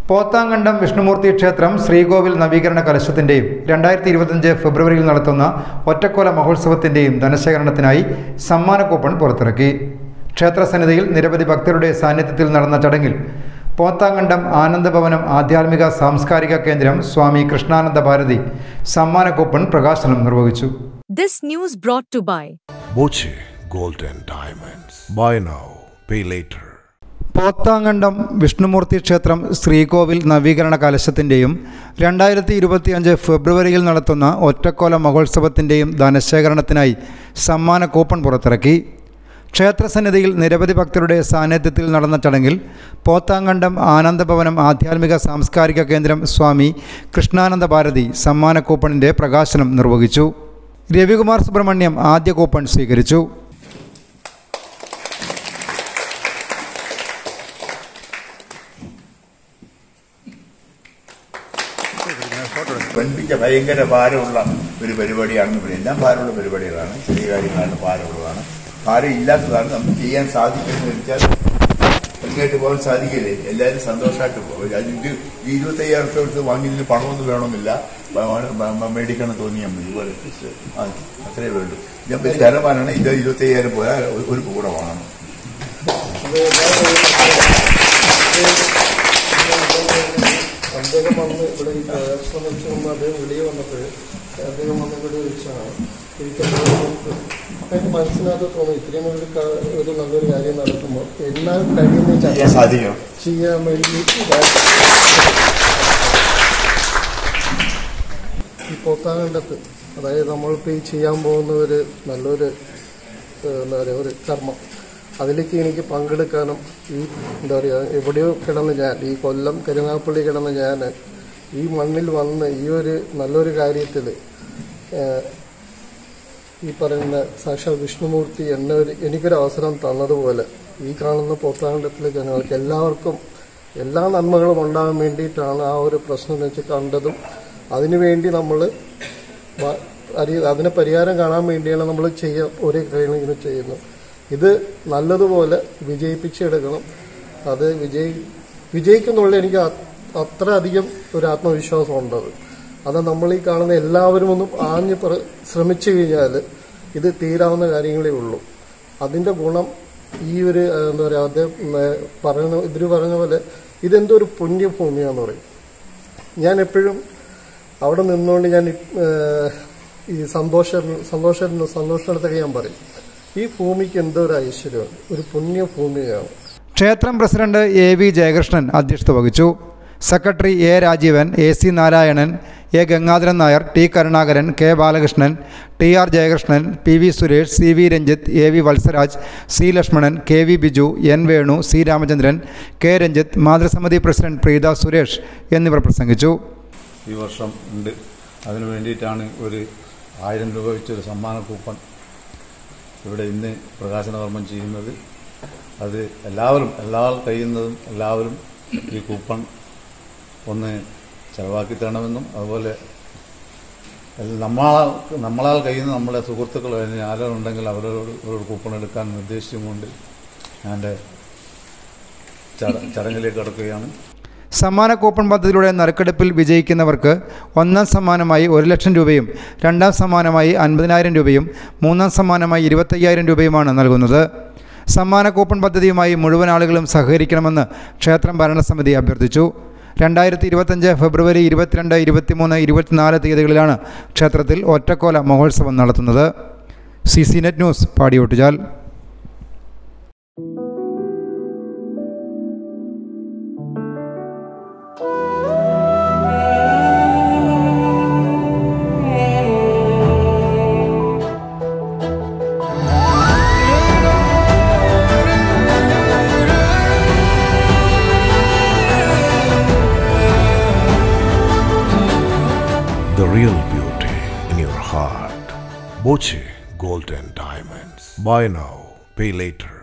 പോത്താങ്കണ്ടം വിഷ്ണുമൂർത്തി ക്ഷേത്രം ശ്രീകോവിൽ നവീകരണ കലശത്തിൻ്റെയും രണ്ടായിരത്തി ഇരുപത്തഞ്ച് ഫെബ്രുവരിയിൽ നടത്തുന്ന ഒറ്റക്കോല മഹോത്സവത്തിൻ്റെയും ധനശേഖരണത്തിനായി സമ്മാന കൂപ്പൺ പുറത്തിറക്കി ക്ഷേത്രസന്നിധിയിൽ നിരവധി ഭക്തരുടെ സാന്നിധ്യത്തിൽ നടന്ന ചടങ്ങിൽ പോത്താങ്കണ്ടം ആനന്ദഭവനം ആധ്യാത്മിക സാംസ്കാരിക കേന്ദ്രം സ്വാമി കൃഷ്ണാനന്ദ ഭാരതി സമ്മാന കൂപ്പൺ പ്രകാശനം നിർവഹിച്ചു This news brought to by Boche Gold and Diamonds. Buy now, pay later. പോത്താങ്കണ്ടം Vishnumurthy ക്ഷേത്രം ശ്രീകോവിൽ നവീകരണ കലശത്തിൻ്റെയും രണ്ടായിരത്തി ഇരുപത്തിയഞ്ച് ഫെബ്രുവരിയിൽ നടത്തുന്ന ഒറ്റക്കോല മഹോത്സവത്തിൻ്റെയും ധനശേഖരണത്തിനായി സമ്മാന കൂപ്പൺ പുറത്തിറക്കി ക്ഷേത്രസന്നിധിയിൽ നിരവധി ഭക്തരുടെ സാന്നിധ്യത്തിൽ നടന്ന ചടങ്ങിൽ പോത്താങ്കണ്ടം ആനന്ദഭവനം ആധ്യാത്മിക സാംസ്കാരിക കേന്ദ്രം സ്വാമി കൃഷ്ണാനന്ദ ഭാരതി സമ്മാന കൂപ്പണിൻ്റെ പ്രകാശനം നിർവഹിച്ചു രവികുമാർ സുബ്രഹ്മണ്യം ആദ്യ കൂപ്പൺ സ്വീകരിച്ചു പെൺപിച്ച ഭയങ്കര ഭാരമുള്ള ഒരു പരിപാടിയാണെന്ന് പറയും എല്ലാം ഭാരമുള്ള പരിപാടികളാണ് ചെറിയ കാര്യങ്ങളാണ് ഭാരമുള്ളതാണ് ഭാരം ഇല്ലാത്തതാണ് നമുക്ക് ചെയ്യാൻ സാധിക്കുന്നത് വെച്ചാൽ ഭംഗിയായിട്ട് പോകാൻ സാധിക്കില്ലേ എല്ലാവരും സന്തോഷമായിട്ട് പോകും അത് ഇത് ഈ ഇരുപത്തയ്യായിരം റുപ്യ കൊടുത്ത് വാങ്ങിയതിന് പണമൊന്നും വേണമെന്നില്ല വ- വ- വ- മേടിക്കണം തോന്നിയാൽ മതി ഇതുപോലെ ആ, അത്രേ വേണ്ടു ഞാൻ വലിയ ധനമാനാണ് ഇത് ഇരുപത്തയ്യായിരം പോയാൽ ഒരു- ഒരു കൂടെ വാങ്ങണം അദ്ദേഹം വന്ന് ഇവിടെ ഈ പ്രദർശനം വെച്ച് മുമ്പ് അദ്ദേഹം വെളിയെ വന്നപ്പോൾ അദ്ദേഹം വന്ന് ഇവിടെ വിളിച്ചാണ് എനിക്ക് അദ്ദേഹം എനിക്ക് മനസ്സിനകത്ത് തോന്നി ഇത്രയും ഒരു ക- ഒരു നല്ലൊരു കാര്യം നടക്കുമ്പോൾ എന്നാൽ കഴിയുന്ന ചെയ്യാൻ സാധിക്കും ചെയ്യാൻ വേണ്ടി ഈ പോത്താങ്കണ്ടത്ത് അതായത് നമ്മളിപ്പോൾ ഈ ചെയ്യാൻ പോകുന്ന ഒരു നല്ലൊരു ഏഹ്, എന്താ പറയുക ഒരു കർമ്മം അതിലേക്ക് എനിക്ക് പങ്കെടുക്കാനും ഈ എന്താ പറയുക എവിടെയോ കിടന്ന് ഞാൻ ഈ കൊല്ലം കരുനാഗപ്പള്ളി കിടന്ന് ഞാൻ ഈ മണ്ണിൽ വന്ന് ഈ ഒരു നല്ലൊരു കാര്യത്തിൽ ഈ പറയുന്ന സാക്ഷാൽ വിഷ്ണുമൂർത്തി എന്നെ ഒരു എനിക്കൊരു അവസരം തന്നതുപോലെ ഈ കാണുന്ന പോത്താങ്കണ്ടത്തിലെ ജനങ്ങൾക്ക് എല്ലാവർക്കും എല്ലാ നന്മകളും ഉണ്ടാകാൻ വേണ്ടിയിട്ടാണ് ആ ഒരു പ്രശ്നം വെച്ച് കണ്ടതും അതിനുവേണ്ടി നമ്മൾ അതിന് പരിഹാരം കാണാൻ വേണ്ടിയാണ് നമ്മൾ ചെയ്യുക ഓരോ കാര്യങ്ങൾ ഇങ്ങനെ ചെയ്യുന്നത് ഇത് നല്ലതുപോലെ വിജയിപ്പിച്ചെടുക്കണം അത് വിജയി വിജയിക്കുന്നുള്ള എനിക്ക് അ- അത്ര അധികം ഒരു ആത്മവിശ്വാസം ഉണ്ടത് അത് നമ്മൾ ഈ കാണുന്ന എല്ലാവരും ഒന്ന് ആഞ്ഞ് പറ ശ്രമിച്ചു കഴിഞ്ഞാൽ ഇത് തീരാവുന്ന കാര്യങ്ങളേ ഉള്ളൂ അതിന്റെ ഗുണം ഈ ഒരു ഏഹ്, എന്താ പറയുക അദ്ദേഹം ഏഹ്, പറയുന്ന ഇവര് പറഞ്ഞ പോലെ ഇതെന്തോ ഒരു പുണ്യഭൂമിയാന്ന് പറയും ഞാൻ എപ്പോഴും അവിടെ നിന്നുകൊണ്ട് ഞാൻ ഈ, ഏഹ്, ഈ സന്തോഷ സന്തോഷ സന്തോഷത്തിനടുത്തൊക്കെ ഞാൻ പറയും ഈ ഭൂമിക്ക് എന്തോ ഒരു ഐശ്വര്യമാണ് ഒരു പുണ്യഭൂമിയാണ് ക്ഷേത്രം പ്രസിഡന്റ് എ വി ജയകൃഷ്ണൻ അധ്യക്ഷത വഹിച്ചു secretary A Rajeevan A C Narayanan A Gangadharan Nair T Karunakaran K Balakrishnan T R Jayakrishnan P V Suresh C V Ranjith A V Valsaraj C Lakshmanan K V Biju N Venu C Ramachandran K Ranjith മാതൃസമിതി പ്രസിഡന്റ് പ്രീത സുരേഷ് എന്നിവർ പ്രസംഗിച്ചു ഈ വർഷം ഉണ്ട് അതിനു വേണ്ടിയിട്ടാണ് ഒരു ആയിരം രൂപ വെച്ചൊരു സമ്മാന കൂപ്പൺ ഇവിടെ ഇന്ന് പ്രകാശനകർമ്മം ചെയ്യുന്നത് അത് എല്ലാവരും എല്ലാ കഴിയുന്നതും എല്ലാവരും ഈ കൂപ്പൺ ഒന്ന് ചെലവാക്കി തരണമെന്നും അതുപോലെ എൽ- നമ്മളാൽ നമ്മളാൽ കഴിയുന്ന നമ്മുടെ സുഹൃത്തുക്കൾ അതിന് ആരുണ്ടെങ്കിൽ അവരോട് ഒരു കൂപ്പൺ എടുക്കാൻ നിർദ്ദേശിച്ചുകൊണ്ട് ഞാൻ എൻ്റെ ചട- ചടങ്ങിലേക്ക് കടക്കുകയാണ് സമ്മാന കൂപ്പൺ പദ്ധതിയിലൂടെ നറുക്കെടുപ്പിൽ വിജയിക്കുന്നവർക്ക് ഒന്നാം സമ്മാനമായി ഒരു ലക്ഷം രൂപയും രണ്ടാം സമ്മാനമായി അൻപതിനായിരം രൂപയും മൂന്നാം സമ്മാനമായി ഇരുപത്തയ്യായിരം രൂപയുമാണ് നൽകുന്നത് സമ്മാന കൂപ്പൺ പദ്ധതിയുമായി മുഴുവൻ ആളുകളും സഹകരിക്കണമെന്ന് ക്ഷേത്രം ഭരണസമിതി അഭ്യർത്ഥിച്ചു രണ്ടായിരത്തി ഇരുപത്തഞ്ച് ഫെബ്രുവരി ഇരുപത്തിരണ്ട് ഇരുപത്തിമൂന്ന് ഇരുപത്തിനാല് തീയതികളിലാണ് ക്ഷേത്രത്തിൽ ഒറ്റക്കോല മഹോത്സവം നടത്തുന്നത് C C net news Padiyottuchal The real beauty in your heart. Boche Gold and Diamonds. Buy now, pay later.